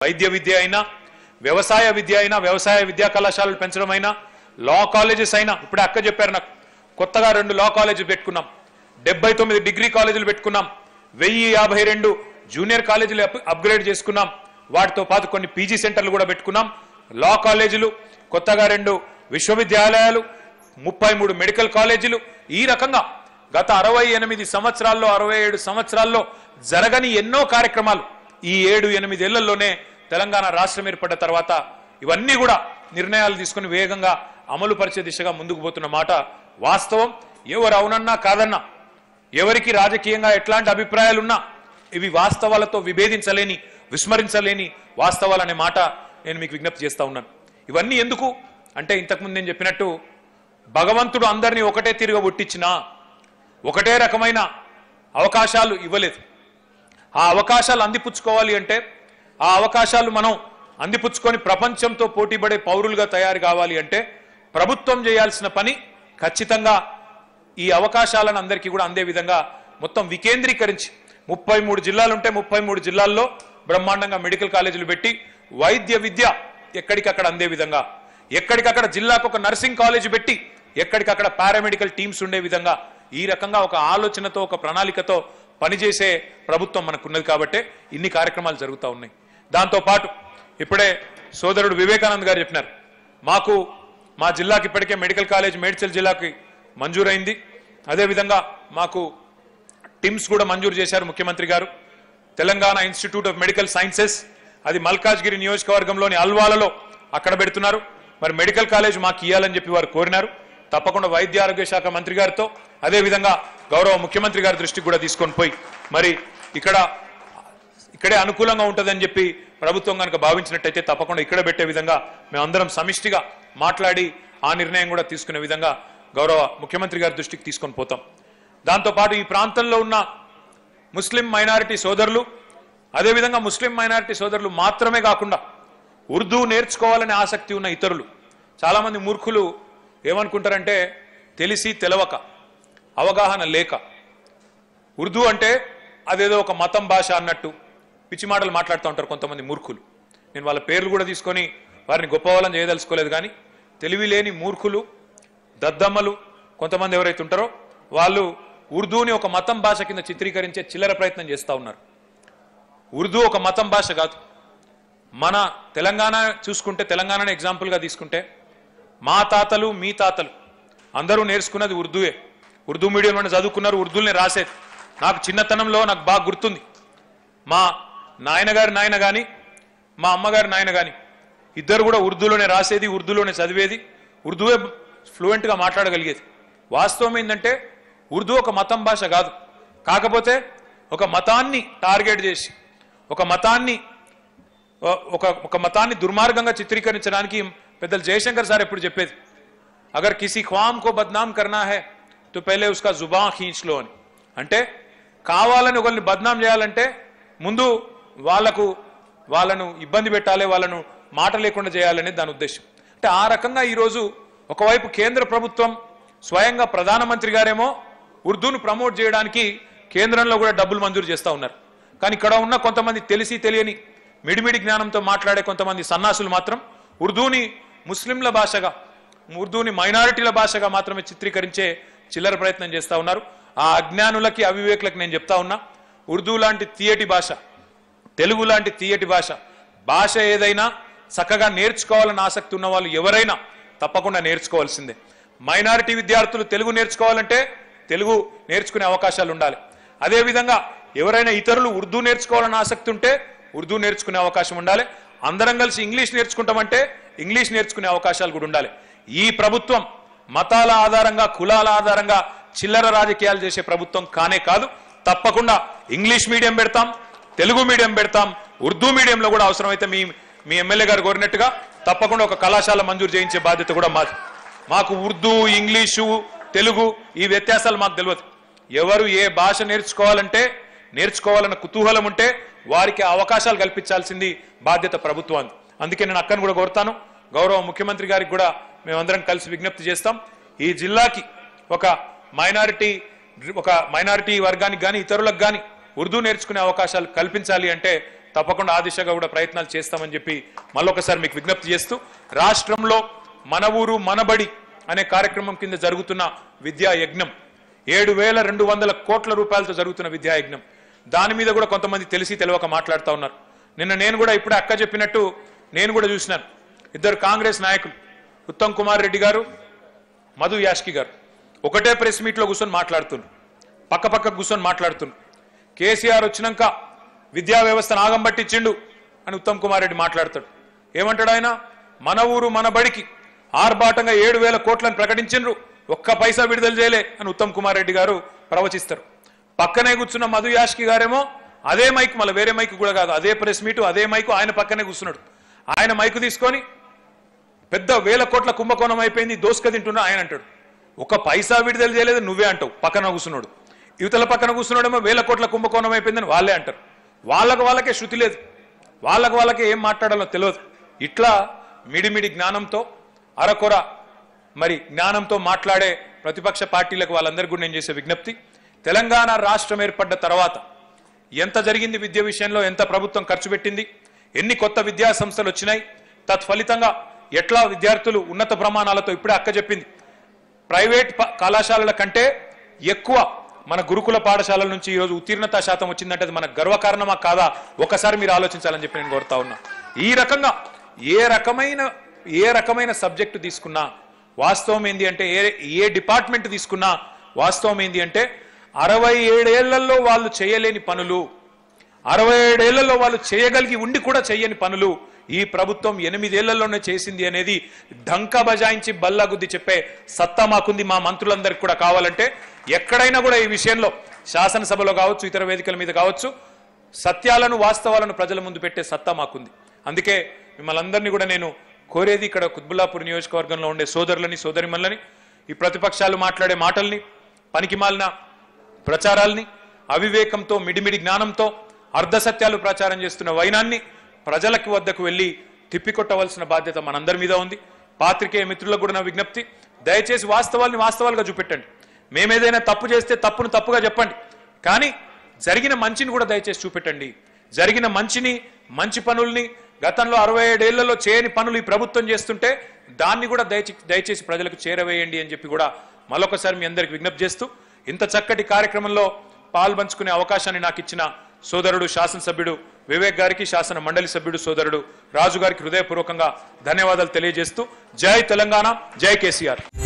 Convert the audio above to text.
వైద్య విద్య అయినా వ్యవసాయ విద్య అయినా వ్యవసాయ విద్యా కళాశాలలు పెంచడం అయినా లా కాలేజెస్ అయినా ఇప్పుడే అక్క చెప్పారు నాకు కొత్తగా రెండు లా కాలేజీలు పెట్టుకున్నాం డెబ్బై తొమ్మిది డిగ్రీ కాలేజీలు పెట్టుకున్నాం వెయ్యి యాభై రెండు జూనియర్ కాలేజీలు అప్- అప్గ్రేడ్ చేసుకున్నాం వాటితో పాటు కొన్ని పీజీ సెంటర్లు కూడా పెట్టుకున్నాం లా కాలేజీలు కొత్తగా రెండు విశ్వవిద్యాలయాలు ముప్పై మూడు మెడికల్ కాలేజీలు ఈ రకంగా గత అరవై ఎనిమిది సంవత్సరాల్లో అరవై ఏడు సంవత్సరాల్లో జరగని ఎన్నో కార్యక్రమాలు ఈ ఏడు ఎనిమిదేళ్లలోనే తెలంగాణ రాష్ట్రం ఏర్పడ్డ తర్వాత ఇవన్నీ కూడా నిర్ణయాలు తీసుకుని వేగంగా అమలు పరిచే దిశగా ముందుకు పోతున్న మాట వాస్తవం ఎవరు అవునన్నా కాదన్నా ఎవరికి రాజకీయంగా ఎట్లాంటి అభిప్రాయాలున్నా ఇవి వాస్తవాలతో విభేదించలేని విస్మరించలేని వాస్తవాలనే మాట నేను మీకు విజ్ఞప్తి చేస్తా ఉన్నాను ఇవన్నీ ఎందుకు అంటే ఇంతకుముందు నేను చెప్పినట్టు భగవంతుడు అందరినీ ఒకటే తిరిగి ఒట్టించినా ఒకటే రకమైన అవకాశాలు ఇవ్వలేదు ఆ అవకాశాలు అందిపుచ్చుకోవాలి అంటే ఆ అవకాశాలు మనం అందిపుచ్చుకొని ప్రపంచంతో పోటీపడే పౌరులుగా తయారు కావాలి అంటే ప్రభుత్వం చేయాల్సిన పని ఖచ్చితంగా ఈ అవకాశాలను అందరికీ కూడా అందే విధంగా మొత్తం వికేంద్రీకరించి ముప్పై మూడు జిల్లాలుంటే ముప్పై మూడు జిల్లాల్లో బ్రహ్మాండంగా మెడికల్ కాలేజీలు పెట్టి వైద్య విద్య ఎక్కడికక్కడ అందే విధంగా ఎక్కడికక్కడ జిల్లాకు ఒక నర్సింగ్ కాలేజ్ పెట్టి ఎక్కడికక్కడ పారామెడికల్ టీమ్స్ ఉండే విధంగా ఈ రకంగా ఒక ఆలోచనతో ఒక ప్రణాళికతో పనిచేసే ప్రభుత్వం మనకున్నది కాబట్టే ఇన్ని కార్యక్రమాలు జరుగుతూ ఉన్నాయి దాంతో పాటు ఇప్పుడే సోదరుడు వివేకానంద్ గారు చెప్పినారు మాకు మా జిల్లాకి ఇప్పటికే మెడికల్ కాలేజ్ మేడ్చల్ జిల్లాకి మంజూరైంది అదేవిధంగా మాకు టిమ్స్ కూడా మంజూరు చేశారు ముఖ్యమంత్రి గారు Telangana Institute of Medical Sciences అది మల్కాజ్గిరి నియోజకవర్గంలోని అల్వాలలో అక్కడ పెడుతున్నారు మరి మెడికల్ కాలేజ్ మాకు ఇవ్వాలని చెప్పి వారు కోరినారు తప్పకుండా వైద్య ఆరోగ్య శాఖ మంత్రి గారితో అదేవిధంగా గౌరవ ముఖ్యమంత్రి గారి దృష్టికి కూడా తీసుకొని పోయి మరి ఇక్కడ ఇక్కడే అనుకూలంగా ఉంటుందని చెప్పి ప్రభుత్వం కనుక భావించినట్టయితే తప్పకుండా ఇక్కడ పెట్టే విధంగా మేమందరం సమిష్టిగా మాట్లాడి ఆ నిర్ణయం కూడా తీసుకునే విధంగా గౌరవ ముఖ్యమంత్రి గారి దృష్టికి తీసుకొని పోతాం దాంతోపాటు ఈ ప్రాంతంలో ఉన్న ముస్లిం మైనారిటీ సోదరులు అదేవిధంగా ముస్లిం మైనారిటీ సోదరులు మాత్రమే కాకుండా ఉర్దూ నేర్చుకోవాలనే ఆసక్తి ఉన్న ఇతరులు చాలామంది మూర్ఖులు ఏమనుకుంటారంటే తెలిసి తెలవక అవగాహన లేక ఉర్దూ అంటే అదేదో ఒక మతం భాష అన్నట్టు పిచ్చి మాటలు మాట్లాడుతూ ఉంటారు కొంతమంది మూర్ఖులు నేను వాళ్ళ పేర్లు కూడా తీసుకొని వారిని గొప్పవాళ్ళని చేయదలుచుకోలేదు కానీ తెలివి లేని మూర్ఖులు దద్దమ్మలు కొంతమంది ఎవరైతే ఉంటారో వాళ్ళు ఉర్దూని ఒక మతం భాష కింద చిత్రీకరించే చిల్లర ప్రయత్నం చేస్తూ ఉన్నారు ఉర్దూ ఒక మతం భాష కాదు మన తెలంగాణ చూసుకుంటే తెలంగాణని ఎగ్జాంపుల్గా తీసుకుంటే మా తాతలు మీ తాతలు అందరూ నేర్చుకున్నది ఉర్దూయే ఉర్దూ మీడియంలోనే చదువుకున్నారు ఉర్దూనే రాసేది నాకు చిన్నతనంలో నాకు బాగా గుర్తుంది మా నాయనగారి నాయన కానీ మా అమ్మగారి నాయన కానీ ఇద్దరు కూడా ఉర్దూలోనే రాసేది ఉర్దూలోనే చదివేది ఉర్దూవే ఫ్లూయెంట్గా మాట్లాడగలిగేది వాస్తవం ఏంటంటే ఉర్దూ ఒక మతం భాష కాదు కాకపోతే ఒక మతాన్ని టార్గెట్ చేసి ఒక మతాన్ని ఒక ఒక మతాన్ని దుర్మార్గంగా చిత్రీకరించడానికి పెద్దలు జయశంకర్ సార్ ఎప్పుడు చెప్పేది అగర్ కిసి ఖ్వామ్ కో బద్నాం కర్నా హై తో పెహలే ఉస్కా జుబా ఖీంచ్ లో అని అంటే కావాలని ఒకరిని బద్నాం చేయాలంటే ముందు వాళ్లకు వాళ్ళను ఇబ్బంది పెట్టాలి వాళ్ళను మాట లేకుండా చేయాలనే దాని ఉద్దేశం అంటే ఆ రకంగా ఈరోజు ఒకవైపు కేంద్ర ప్రభుత్వం స్వయంగా ప్రధానమంత్రి గారేమో ఉర్దూను ప్రమోట్ చేయడానికి కేంద్రంలో కూడా డబ్బులు మంజూరు చేస్తూ ఉన్నారు కానీ ఇక్కడ ఉన్న కొంతమంది తెలిసి తెలియని మిడిమిడి జ్ఞానంతో మాట్లాడే కొంతమంది సన్నాసులు మాత్రం ఉర్దూని ముస్లింల భాషగా ఉర్దూని మైనారిటీల భాషగా మాత్రమే చిత్రీకరించే చిల్లర ప్రయత్నం చేస్తా ఉన్నారు ఆ అజ్ఞానులకి అవివేకులకు నేను చెప్తా ఉన్నా ఉర్దూ లాంటి తీయటి భాష తెలుగు లాంటి తీయటి భాష భాష ఏదైనా చక్కగా నేర్చుకోవాలని ఆసక్తి ఉన్న వాళ్ళు ఎవరైనా తప్పకుండా నేర్చుకోవాల్సిందే మైనారిటీ విద్యార్థులు తెలుగు నేర్చుకోవాలంటే తెలుగు నేర్చుకునే అవకాశాలు ఉండాలి అదేవిధంగా ఎవరైనా ఇతరులు ఉర్దూ నేర్చుకోవాలని ఆసక్తి ఉంటే ఉర్దూ నేర్చుకునే అవకాశం ఉండాలి అందరం కలిసి ఇంగ్లీష్ నేర్చుకుంటామంటే ఇంగ్లీష్ నేర్చుకునే అవకాశాలు కూడా ఉండాలి ఈ ప్రభుత్వం మతాల ఆధారంగా కులాల ఆధారంగా చిల్లర రాజకీయాలు చేసే ప్రభుత్వం కానే కాదు తప్పకుండా ఇంగ్లీష్ మీడియం పెడతాం తెలుగు మీడియం పెడతాం ఉర్దూ మీడియంలో కూడా అవసరమైతే మీ మీ ఎమ్మెల్యే గారు కోరినట్టుగా తప్పకుండా ఒక కళాశాల మంజూరు చేయించే బాధ్యత కూడా మాది మాకు ఉర్దూ ఇంగ్లీషు తెలుగు ఈ వ్యత్యాసాలు మాకు తెలియదు ఎవరు ఏ భాష నేర్చుకోవాలంటే నేర్చుకోవాలన్న కుతూహలం ఉంటే వారికి ఆ అవకాశాలు కల్పించాల్సింది బాధ్యత ప్రభుత్వాన్ని అందుకే నేను అక్కను కూడా కోరుతాను గౌరవ ముఖ్యమంత్రి గారికి కూడా మేమందరం కలిసి విజ్ఞప్తి చేస్తాం ఈ జిల్లాకి ఒక మైనారిటీ ఒక మైనారిటీ వర్గానికి కానీ ఇతరులకు కానీ ఉర్దూ నేర్చుకునే అవకాశాలు కల్పించాలి అంటే తప్పకుండా ఆ దిశగా కూడా ప్రయత్నాలు చేస్తామని చెప్పి మళ్ళొకసారి మీకు విజ్ఞప్తి చేస్తూ రాష్ట్రంలో మన ఊరు మనబడి అనే కార్యక్రమం కింద జరుగుతున్న విద్యా యజ్ఞం ఏడు వేల రెండు వందల కోట్ల రూపాయలతో జరుగుతున్న విద్యా యజ్ఞం దాని మీద కూడా కొంతమంది తెలిసి తెలియక మాట్లాడుతూ ఉన్నారు నిన్న నేను కూడా ఇప్పుడే అక్క చెప్పినట్టు నేను కూడా చూసినాను ఇద్దరు కాంగ్రెస్ నాయకులు ఉత్తమ్ కుమార్ రెడ్డి గారు మధు యాష్కి గారు ఒకటే ప్రెస్ మీట్లో కూర్చొని మాట్లాడుతున్నారు పక్క పక్క కూర్చొని మాట్లాడుతున్నారు కేసీఆర్ వచ్చినాక విద్యా వ్యవస్థను ఆగం పట్టించిండు అని ఉత్తమ్ కుమార్ రెడ్డి మాట్లాడతాడు ఏమంటాడు ఆయన మన ఊరు మన బడికి ఆర్భాటంగా ఏడు వేల కోట్లను ప్రకటించిండ్రు ఒక్క పైసా విడుదల చేయలే అని ఉత్తమ్ కుమార్ రెడ్డి గారు ప్రవచిస్తారు పక్కనే కూర్చున్న మధు యాష్కి గారేమో అదే మైక్ మళ్ళీ వేరే మైక్ కూడా కాదు అదే ప్రెస్ మీటు అదే మైకు ఆయన పక్కనే కూర్చున్నాడు ఆయన మైకు తీసుకొని పెద్ద వేల కోట్ల కుంభకోణం అయిపోయింది దోసుక తింటున్నా ఆయన అంటాడు ఒక పైసా విడుదల చేయలేదు నువ్వే అంటావు పక్కన కూర్చున్నాడు యువతల పక్కన కూర్చున్నాడేమో వేల కోట్ల కుంభకోణం అయిపోయిందని వాళ్ళే అంటారు వాళ్ళకు వాళ్ళకే శృతి లేదు వాళ్ళకు వాళ్ళకే ఏం మాట్లాడాలో తెలియదు ఇట్లా మిడిమిడి జ్ఞానంతో అరకొర మరి జ్ఞానంతో మాట్లాడే ప్రతిపక్ష పార్టీలకు వాళ్ళందరికీ కూడా నేను చేసే విజ్ఞప్తి తెలంగాణ రాష్ట్రం ఏర్పడ్డ తర్వాత ఎంత జరిగింది విద్య విషయంలో ఎంత ప్రభుత్వం ఖర్చు పెట్టింది ఎన్ని కొత్త విద్యా సంస్థలు వచ్చినాయి తత్ఫలితంగా ఎట్లా విద్యార్థులు ఉన్నత ప్రమాణాలతో ఇప్పుడే అక్క చెప్పింది ప్రైవేట్ ప- కళాశాలల కంటే ఎక్కువ మన గురుకుల పాఠశాలల నుంచి ఈరోజు ఉత్తీర్ణత శాతం వచ్చిందంటే అది మన గర్వకారణమా కాదా ఒకసారి మీరు ఆలోచించాలని చెప్పి నేను కోరుతా ఉన్నా ఈ రకంగా ఏ రకమైన ఏ రకమైన సబ్జెక్టు తీసుకున్నా వాస్తవం ఏంది అంటే ఏ ఏ డిపార్ట్మెంట్ తీసుకున్నా వాస్తవం ఏంది అంటే అరవై ఏడేళ్లలో వాళ్ళు చేయలేని పనులు అరవై ఏడేళ్లలో వాళ్ళు చేయగలిగి ఉండి కూడా చేయని పనులు ఈ ప్రభుత్వం ఎనిమిదేళ్లలోనే చేసింది అనేది ఢంకా బజాయించి బల్లాగుద్ది చెప్పే సత్తా మాకుంది మా మంత్రులందరికీ కూడా కావాలంటే ఎక్కడైనా కూడా ఈ విషయంలో శాసనసభలో కావచ్చు ఇతర వేదికల మీద కావచ్చు సత్యాలను వాస్తవాలను ప్రజల ముందు పెట్టే సత్తా మాకుంది అందుకే మిమ్మల్ని అందరినీ కూడా నేను కోరేది ఇక్కడ కుత్బుల్లాపూర్ నియోజకవర్గంలో ఉండే సోదరులని సోదరిమల్లని ఈ ప్రతిపక్షాలు మాట్లాడే మాటల్ని పనికిమాలిన ప్రచారాల్ని అవివేకంతో మిడిమిడి జ్ఞానంతో అర్ధసత్యాలు ప్రచారం చేస్తున్న వైనాన్ని ప్రజలకి వద్దకు వెళ్ళి తిప్పికొట్టవలసిన బాధ్యత మనందరి మీద ఉంది పాత్రికేయ మిత్రులకు కూడా నా విజ్ఞప్తి దయచేసి వాస్తవాల్ని వాస్తవాలుగా చూపెట్టండి మేమేదైనా తప్పు చేస్తే తప్పును తప్పుగా చెప్పండి కానీ జరిగిన మంచిని కూడా దయచేసి చూపెట్టండి జరిగిన మంచిని మంచి పనుల్ని గతంలో అరవై ఏడేళ్లలో చేయని పనులు ఈ ప్రభుత్వం చేస్తుంటే దాన్ని కూడా దయచి దయచేసి ప్రజలకు చేరవేయండి అని చెప్పి కూడా మరొకసారి మీ అందరికి విజ్ఞప్తి చేస్తూ ఇంత చక్కటి కార్యక్రమంలో పాల్పంచుకునే అవకాశాన్ని నాకు ఇచ్చిన సోదరుడు శాసనసభ్యుడు వివేక్ గారికి శాసన మండలి సభ్యుడు సోదరుడు రాజు గారికి హృదయపూర్వకంగా ధన్యవాదాలు తెలియజేస్తూ జై తెలంగాణ జై కేసీఆర్